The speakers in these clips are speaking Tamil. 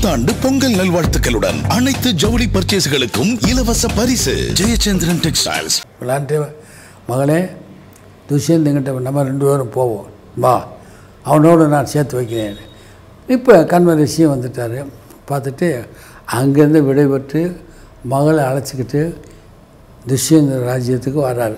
புத்தாண்டு பொங்கல் நல்வாழ்த்துக்களுடன் அனைத்து ஜவுளி பர்ச்சேஸ்களுக்கும் இலவச பரிசு ஜெயச்சந்திரன் டெக்ஸ்டைல்ஸ் விளாண்டு மகளே துஷ்யந்த் எங்கிட்ட நம்ம ரெண்டு பேரும் போவோம் வா அவனோடு நான் சேர்த்து வைக்கிறேன் இப்போ கண்ம ரிஷியும் வந்துட்டார் பார்த்துட்டு அங்கேருந்து விடைபெற்று மகளை அழைச்சிக்கிட்டு துஷ்யந்த ராஜ்யத்துக்கு வர்றாரு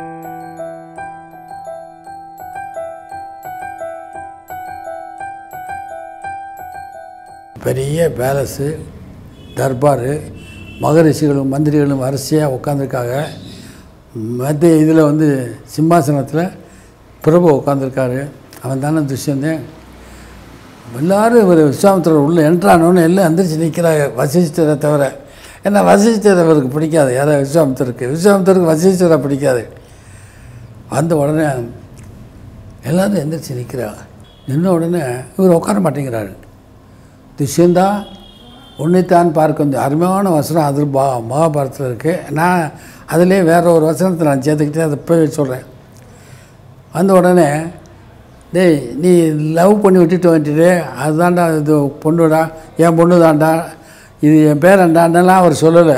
பெரிய பேலஸு தர்பாரு மகரிஷிகளும் மந்திரிகளும் வரிசையாக உட்காந்துருக்காங்க மத்திய இதில் வந்து சிம்மாசனத்தில் பிரபு உட்காந்துருக்காரு அவன் தானே துஷ்யந்தேன் எல்லாரும் இவர் விஸ்வாமித்திரர் உள்ளே என்ட்ரானோன்னு எல்லாம் எந்திரிச்சு நிற்கிறாங்க வசிஷ்டரை தவிர ஏன்னா வசிஷ்டர் அவருக்கு பிடிக்காது யாரோ விஸ்வாமித்தருக்கு விஸ்வாமித்தருக்கு வசிஷ்டரை பிடிக்காது வந்த உடனே எல்லாரும் எந்திரிச்சு நிற்கிறாங்க நின்ன உடனே இவர் உட்கார மாட்டேங்கிறாரு துஷ்யந்தா உன்னைத்தான் பார்க்க கொஞ்சம் அருமையான வசனம் அது பா மகாபாரதத்தில் இருக்குது நான் அதிலே வேற ஒரு வசனத்தை நான் சேர்த்துக்கிட்டே அதை போய் சொல்கிறேன் வந்த உடனே டேய் நீ லவ் பண்ணி விட்டுட்டு வந்துட்டு அதுதான்டா இது பொண்ணுடா என் பொண்ணு தான்டா இது என் பேரண்டாண்டெல்லாம் அவர் சொல்லலை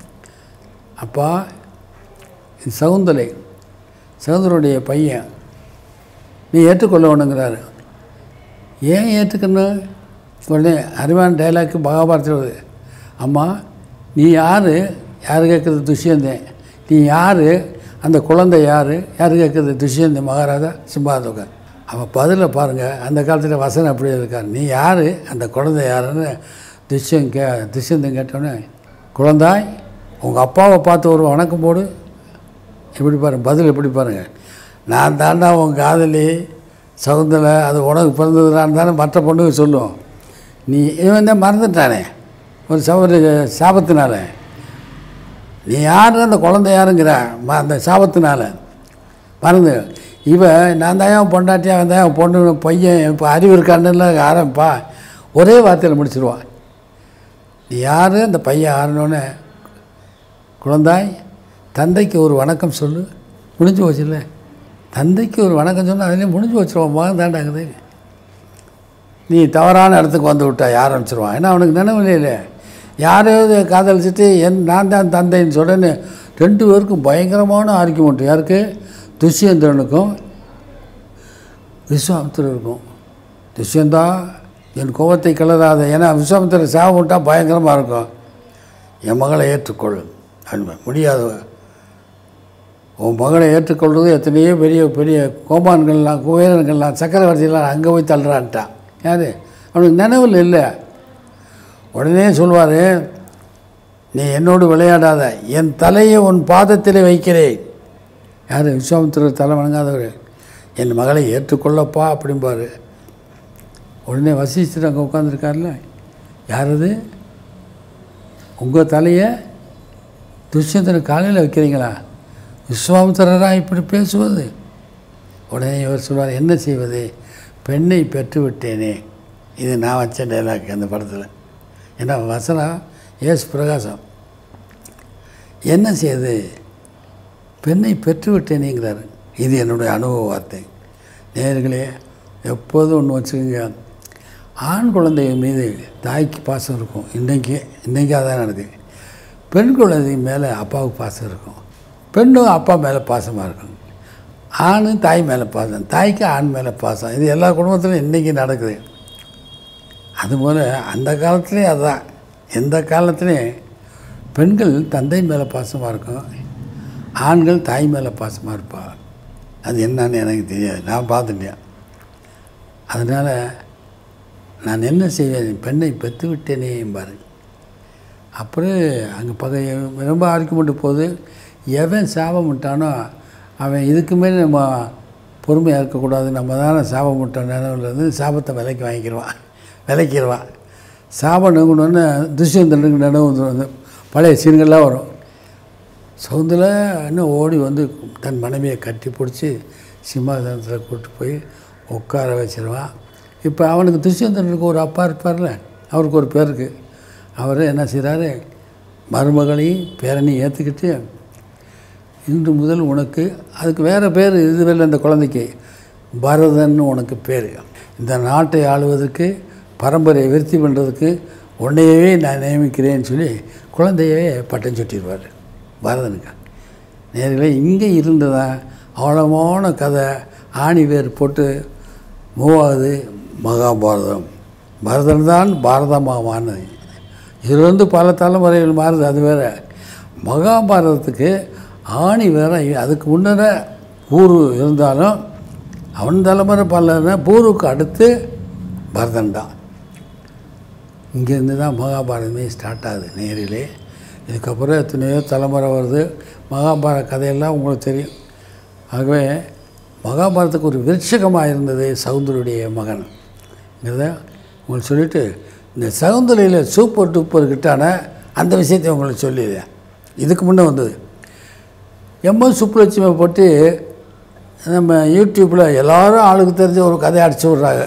அப்பா இது சகுந்தலை சகுந்தருடைய பையன் நீ ஏற்றுக்கொள்ளணுங்கிறாரு ஏன் ஏற்றுக்கணும் உடனே அருமையான டைலாக்கு மகாபாரத்தில் வருது அம்மா நீ யார் யார் கேட்குறது துஷ்யந்தேன் நீ யார் அந்த குழந்தை யார் யார் கேட்குறது துஷ்யந்த மகாராஜா சிம்பாதோகன் அவன் பதிலை பாருங்கள் அந்த காலத்தில் வசனம் அப்படியே இருக்கார் நீ யார் அந்த குழந்தை யாருன்னு துஷ்யன் கே துஷ்யந்தன் கேட்டோன்னே குழந்தாய் உங்கள் அப்பாவை பார்த்து ஒரு வணக்கம் போடு எப்படி பாருங்க பதில் எப்படி பாருங்கள் நான் தாண்டா உன் காதலி சகுந்தலை அது உனக்கு பிறந்ததுடான்னு தானே மற்ற பொண்ணுங்க சொல்லும் நீ இவன் தான் மறந்துட்டானே ஒரு சவரு சாபத்தினால நீ யார் அந்த குழந்தை யாருங்கிற ம- அந்த சாபத்தினால மறந்து இவன் நான் தான் என் பொண்டாட்டி அவன் தான் என் பொண்ணு பையன் இப்போ அறிவு இருக்கான்னு ஆரம்பிப்பா ஒரே வார்த்தையில் முடிச்சிருவான் நீ யார் அந்த பையன் ஆறணுன்னு குழந்தாய் தந்தைக்கு ஒரு வணக்கம் சொல்லு முடிஞ்சு போச்சுல்ல தந்தைக்கு ஒரு வணக்கம் சொன்னால் அதிலே முடிஞ்சு வச்சிருவான் மகன் தாண்டாங்குது நீ தவறான இடத்துக்கு வந்து விட்டா ஆரம்பிச்சிருவான் ஏன்னா அவனுக்கு நினைவு இல்லை யாரையாவது காதலிச்சுட்டு என் நான் தான் தந்தைன்னு சொல்கிறேன்னு ரெண்டு பேருக்கும் பயங்கரமான ஆர்கியூமெண்ட் யாருக்கு துஷ்யந்திரனுக்கும் விஸ்வாமித்திரருக்கும் துஷ்யந்தா என் கோபத்தை கிளறாத ஏன்னா விஸ்வாமித்திரர் சாபம் விட்டால் பயங்கரமாக இருக்கும் என் மகளை ஏற்றுக்கொள் அப்படின்னு முடியாது உன் மகளை ஏற்றுக்கொள்வது எத்தனையோ பெரிய பெரிய கோமான்கள்லாம் குபேரன்கள்லாம் சக்கரவர்த்திலாம் அங்கே போய் தள்ளுறான்ட்டான் யார் அவனுக்கு நினைவில் இல்லை உடனே சொல்வார் நீ என்னோடு விளையாடாத என் தலையை உன் பாதத்திலே வைக்கிறேன் யார் விஸ்வாமித்திரர் தலை வணங்காதவர் என் மகளை ஏற்றுக்கொள்ளப்பா அப்படிம்பாரு உடனே வசிஷ்டர் அங்கே உட்காந்துருக்கார்ல யார் அது உங்கள் தலையை துஷ்யந்தன காலையில் வைக்கிறீங்களா விஸ்வாமித்திரரா இப்படி பேசுவது உடனே இவர் சொல்வார் என்ன செய்வது பெண்ணை பெற்று விட்டேனே இது நான் வச்ச டைலாக் அந்த படத்தில் ஏன்னா வசனம் எஸ் பிரகாசம் என்ன செய்யுது பெண்ணை பெற்று விட்டேனேங்கிறார் இது என்னுடைய அனுபவ வார்த்தை நேர்களே எப்போதும் ஒன்று வச்சுக்கோங்க ஆண் குழந்தை மீது தாய்க்கு பாசம் இருக்கும் இன்றைக்கி இன்றைக்கி அதான் நடக்குது பெண் குழந்தை மேலே அப்பாவுக்கு பாசம் இருக்கும் பெண்ணும் அப்பா மேலே பாசமாக இருக்கும் ஆண் தாய் மேலே பாசம் தாய்க்கு ஆண் மேலே பாசம் இது எல்லா குடும்பத்திலும் இன்றைக்கி நடக்குது அதுபோல் அந்த காலத்துலேயும் அதுதான் எந்த காலத்துலேயும் பெண்கள் தந்தை மேலே பாசமாக இருக்கும் ஆண்கள் தாய் மேலே பாசமாக இருப்பாங்க அது என்னன்னு எனக்கு தெரியாது நான் பார்த்துட்டேன் அதனால் நான் என்ன செய்வேன் பெண்ணை பெற்று விட்டேனே பாரு அப்புறம் அங்கே பகை ரொம்ப ஆர்குமெண்ட் போகுது எவன் சாபம் விட்டானோ அவன் இதுக்கு மேலே நம்ம பொறுமையாக இருக்கக்கூடாது நம்ம தானே சாபம் விட்டோம் நினைவில் இருந்து சாபத்தை விலைக்கு வாங்கிக்கிடுவான் விலைக்கிடுவான் சாபம் நெங்கணுன்னு துஷ்யந்தனுக்கு நினைவு வந்து பழைய சீன்கள்லாம் வரும் சவுந்தில் இன்னும் ஓடி வந்து தன் மனைவியை கட்டி பிடிச்சி சிம்மாசனத்தில் கூப்பிட்டு போய் உட்கார வச்சிருவான் இப்போ அவனுக்கு துஷ்யந்தனுக்கு ஒரு அப்பா இருப்பார்ல அவருக்கு ஒரு பேர் இருக்குது அவர் என்ன செய்கிறாரு மருமகளையும் பேரனையும் ஏற்றுக்கிட்டு இன்று முதல் உனக்கு அதுக்கு வேறு பேர் இதுவரை இந்த குழந்தைக்கு பரதன்னு உனக்கு பேர் இந்த நாட்டை ஆளுவதற்கு பரம்பரையை விருத்தி பண்ணுறதுக்கு உன்னையவே நான் நியமிக்கிறேன்னு சொல்லி குழந்தையவே பட்டம் சுட்டிடுவார் பரதனுக்கு நேரில் இங்கே இருந்ததான் ஆழமான கதை ஆணி வேர் போட்டு மூவாவது மகாபாரதம் பரதன் தான் பாரதமாக மாறினது இது வந்து பல தலைமுறைகள் மாறுது அது வேற மகாபாரதத்துக்கு ஆணி வேற அதுக்கு முன்னர பூரு இருந்தாலும் அவன் தலைமுறை பல பூருக்கு அடுத்து பரதன் தான் இங்கேருந்து தான் மகாபாரதமே ஸ்டார்ட் ஆகுது நேரிலே இதுக்கப்புறம் எத்தனையோ தலைமுறை வருது மகாபாரத கதையெல்லாம் உங்களுக்கு தெரியும் ஆகவே மகாபாரதத்துக்கு ஒரு விருட்சகமாக இருந்தது சவுந்தருடைய மகன்ங்கிறத உங்களுக்கு சொல்லிவிட்டு இந்த சவுந்தரையில் சூப்பர் டூப்பர் கிட்டான அந்த விஷயத்தை உங்களுக்கு சொல்லிடுறேன் இதுக்கு முன்னே வந்தது எம்எஸ் சுப்புலட்சுமியை போட்டு நம்ம யூடியூப்பில் எல்லாரும் ஆளுக்கு தெரிஞ்ச ஒரு கதையை அடிச்சு விட்றாங்க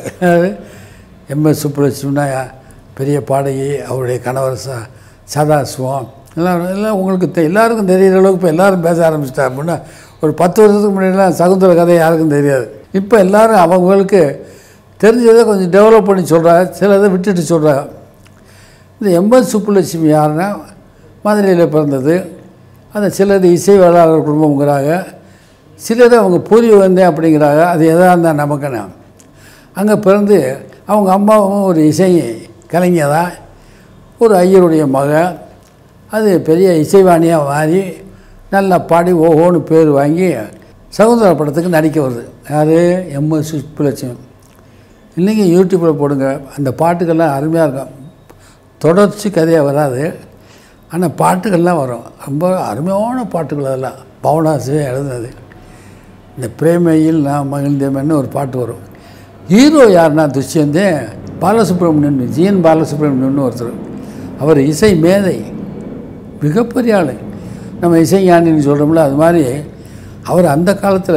எம்எஸ் சுப்புலட்சுமினா பெரிய பாடகி அவருடைய கணவர் ச சதாசிவம் எல்லாம் எல்லாம் உங்களுக்கு தெ எல்லாருக்கும் தெரியிற அளவுக்கு இப்போ எல்லாரும் பேச ஆரம்பிச்சிட்டா அப்படின்னா ஒரு பத்து வருஷத்துக்கு முன்னாடிலாம் சகுந்தர கதை யாருக்கும் தெரியாது இப்போ எல்லாரும் அவங்களுக்கு தெரிஞ்சதை கொஞ்சம் டெவலப் பண்ணி சொல்கிறாங்க சிலதை விட்டுட்டு சொல்கிறாங்க இந்த எம்எஸ் சுப்புலட்சுமி யாருன்னா மதுரையில் பிறந்தது அந்த சிலது இசை வேளாளர் குடும்பங்கிறாங்க சிலது அவங்க பூர்வீகம் வந்தேன் அப்படிங்கிறாங்க அது எதாக இருந்தால் நமக்குன்னு அங்கே பிறந்து அவங்க அம்மாவும் ஒரு இசை கலைஞர் தான் ஒரு ஐயருடைய மகன் அது பெரிய இசைவாணியாக மாறி நல்லா பாடி ஓஹோன்னு பேர் வாங்கி சகுந்தர படத்துக்கு நடிக்க வருது யார் எம்எஸ் சுப்புலட்சுமி இன்றைக்கி யூடியூப்பில் போடுங்க அந்த பாட்டுக்கெல்லாம் அருமையாக இருக்கும் தொடர்ச்சி கதையாக வராது ஆனால் பாட்டுகள்லாம் வரும் ரொம்ப அருமையான பாட்டுகள் அதெல்லாம் பவனாசே எழுதுனது இந்த பிரேமையில் நான் மகிழ்ந்தேன்னு ஒரு பாட்டு வரும் ஹீரோ யாருன்னா துஷ்யந்தே பாலசுப்ரமணியன் ஜிஎன் பாலசுப்ரமணியன் ஒருத்தர் அவர் இசை மேதை மிகப்பெரிய ஆள் நம்ம இசைஞானின்னு சொல்கிறோம்ல அது மாதிரி அவர் அந்த காலத்தில்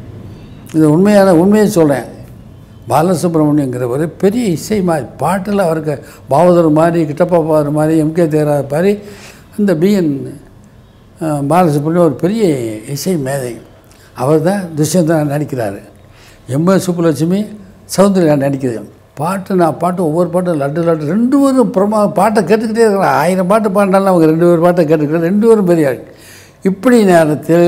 இது உண்மையான உண்மையை சொல்கிறேன் பாலசுப்ரமணியங்கிறவர் பெரிய இசை மாதிரி பாட்டில் அவருக்கு பாவதர் மாதிரி கிட்டப்பா பாவதர் மாதிரி எம்கே தேரார் மாதிரி அந்த பிஎன் பாலசுப்ரமணியம் ஒரு பெரிய இசை மேதை அவர் தான் துஷ்யந்தன் நடிக்கிறாரு எம்எஸ் சுப்புலட்சுமி சௌந்தர்யா நடிக்கிறது பாட்டு நான் பாட்டு ஒவ்வொரு பாட்டும் லட்டு லட்டு ரெண்டு பேரும் பிரமா பாட்டை கேட்டுக்கிட்டே இருக்கிறாங்க ஆயிரம் பாட்டு பாடினாலும் அவங்க ரெண்டு பேர் பாட்டை கேட்டுக்கிட்டு ரெண்டு பேரும் பெரிய ஆள் இப்படி நேரத்தில்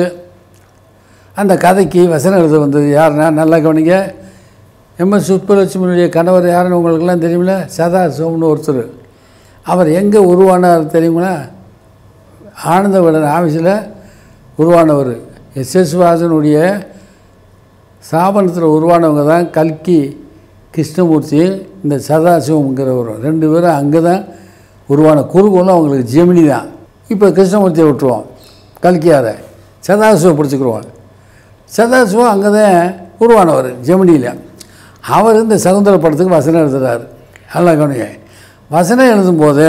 அந்த கதைக்கு வசனம் எழுத வந்தது யாருன்னா நல்லா கவனிங்க எம்எஸ் சுப்புலட்சுமியுடைய கணவர் யாருன்னு உங்களுக்கெல்லாம் தெரியுமில்ல சதாசிவம்னு ஒருத்தர் அவர் எங்கே உருவானார் தெரியுங்களா ஆனந்தவிடன் ஆஃபீஸில் உருவானவர் எஸ் எஸ் வாசனுடைய ஸ்தாபனத்தில் உருவானவங்க தான் கல்கி கிருஷ்ணமூர்த்தி இந்த சதாசிவம்ங்கிறவர் ரெண்டு பேரும் அங்கே தான் உருவான குறுகோலம் அவங்களுக்கு ஜெமினி தான் இப்போ கிருஷ்ணமூர்த்தியை விட்டுருவோம் கல்கியாரை சதாசிவம் பிடிச்சிக்கிருவோம் சதாசிவம் அங்கே தான் உருவானவர் ஜெமினியில் அவர் இந்த சகுந்தர படத்துக்கு வசனம் எழுதுறாரு நல்லா கவனிங்க வசனம் எழுதும்போது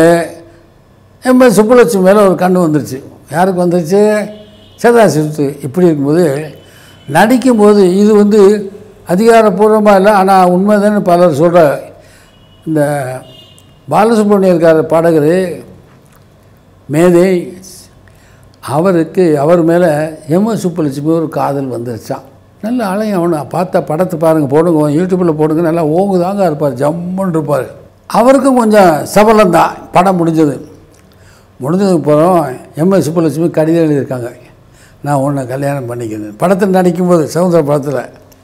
எம்எஸ் சுப்புலட்சுமி மேலே ஒரு கண்ணு வந்துருச்சு யாருக்கு வந்துருச்சு சதாசிவத்து இப்படி இருக்கும்போது நடிக்கும்போது இது வந்து அதிகாரப்பூர்வமாக இல்லை ஆனால் உண்மைதானே பலர் சொல்கிறார் இந்த பாலசுப்ரமணியம் இருக்கார் பாடகர் மேதை அவருக்கு அவர் மேலே எம்எஸ் சுப்புலட்சுமி ஒரு காதல் வந்துருச்சான் நல்ல அலையும் அவனை பார்த்தா படத்தை பாருங்கள் போடுங்க யூடியூப்பில் போடுங்க நல்லா ஓங்குதாங்க இருப்பார் ஜம்முன்னு இருப்பார் அவருக்கும் கொஞ்சம் சபலம் தான் படம் முடிஞ்சது முடிஞ்சதுக்கு அப்புறம் எம்எஸ் சுப்புலட்சுமி கடிதம் எழுதியிருக்காங்க நான் உன்னை கல்யாணம் பண்ணிக்கிறேன் படத்தில் நடிக்கும்போது சவுந்தர படத்தில்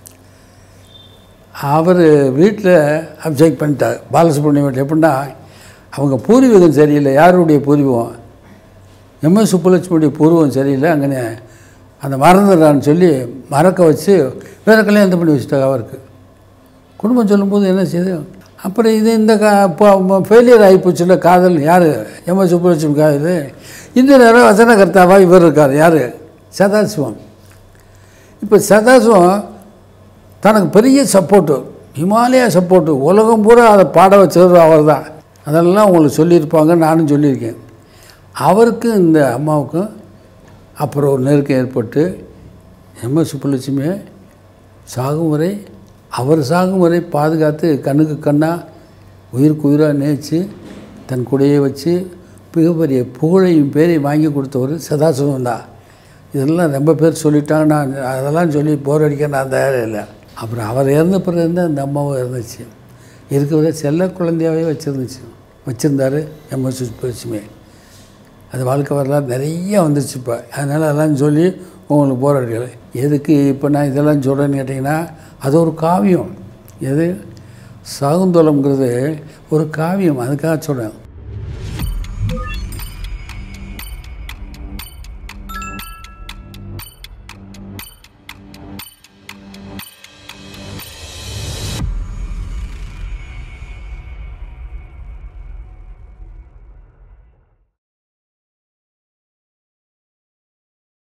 அவர் வீட்டில் அப்செக்ட் பண்ணிட்டார் பாலசுப்ரமணியம் வீட்டு எப்படின்னா அவங்க பூர்வீகம் சரியில்லை யாருடைய பூர்வீகம் எம்எஸ் சுப்புலட்சுமியுடைய பூர்வம் சரியில்லை அங்கே அந்த மறந்துடுறான்னு சொல்லி மறக்க வச்சு வேறு கல்யாணத்தை பண்ணி வச்சுட்டாங்க அவருக்கு குடும்பம் சொல்லும்போது என்ன செய்யுது அப்புறம் இது இந்த கா இப்போ ஃபெயிலியர் ஆகிப்போச்சுல காதல் யார் எம்எஸ் சுப்புலட்சுமி காதல் இந்த நேரம் வசனகர்த்தாவாக இவர் இருக்கார் யார் சதாசிவம் இப்போ சதாசிவம் தனக்கு பெரிய சப்போர்ட்டு ஹிமாலயா சப்போர்ட்டு உலகம் பூரா அதை பாட வச்சவர் அவர் தான் அதெல்லாம் உங்களுக்கு சொல்லியிருப்பாங்க நானும் சொல்லியிருக்கேன் அவருக்கும் இந்த அம்மாவுக்கும் அப்புறம் ஒரு நெருக்கம் ஏற்பட்டு எம்எஸ் சுப்புலட்சுமியை சாகும் வரை அவர் சாகும் வரை பாதுகாத்து கண்ணுக்கு கண்ணாக உயிருக்கு உயிராக நேச்சு தன் கூடையே வச்சு மிகப்பெரிய புகழையும் பேரையும் வாங்கி கொடுத்தவர் சதாசிவம் தான் இதெல்லாம் ரொம்ப பேர் சொல்லிட்டாங்க நான் அதெல்லாம் சொல்லி போர் அடிக்க நான் தயாராக இல்லை அப்புறம் அவர் இறந்த பிறகு தான் அந்த அம்மாவும் இருந்துச்சு இருக்கிறத செல்ல குழந்தையாகவே வச்சுருந்துச்சு வச்சுருந்தாரு எம்எஸ் சுப்புலட்சுமி அது வாழ்க்கை வரலாறு நிறைய வந்துருச்சு இப்போ அதனால் அதெல்லாம் சொல்லி உங்களுக்கு போர் அடிக்கல எதுக்கு இப்போ நான் இதெல்லாம் சொல்கிறேன்னு கேட்டிங்கன்னா அது ஒரு காவியம் எது சாகுந்தோலம்ங்கிறது ஒரு காவியம் அதுக்காக சொல்கிறேன்